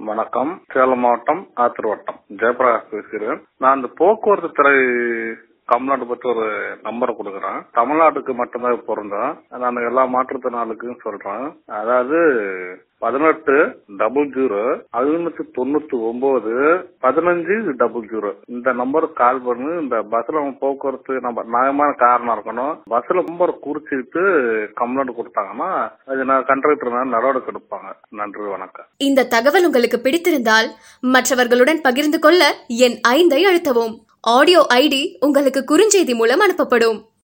வணக்கம் சேலம் மாவட்டம் ஆத்தூர் வட்டம் ஜெயபிரகாஷ் பேசுகிறேன் நான் இந்த போக்குவரத்து துறை தமிழ்நாடு பற்றி ஒரு நம்பர் கொடுக்குறேன் தமிழ்நாட்டுக்கு மட்டும்தான் பொருந்தும் நான் எல்லா மாற்றுத்திறனாளுக்கும் சொல்றேன் அதாவது பதினெட்டு டபுள் ஜீரோ ஐநூத்தி தொண்ணூத்தி ஒன்பது பதினஞ்சு டபுள் ஜீரோ இந்த நம்பருக்கு கால் பண்ணி இந்த பஸ்ல போக்குவரத்து நம்ம நியாயமான காரணம் இருக்கணும் பஸ்ல நம்பர் குறிச்சிட்டு கம்ப்ளைண்ட் கொடுத்தாங்கன்னா அது நான் கண்டக்டர் நடவடிக்கை எடுப்பாங்க நன்றி வணக்கம் இந்த தகவல் உங்களுக்கு பிடித்திருந்தால் மற்றவர்களுடன் பகிர்ந்து கொள்ள என் ஐந்தை அழுத்தவும் ஆடியோ ஐடி உங்களுக்கு குறுஞ்செய்தி மூலம் அனுப்பப்படும்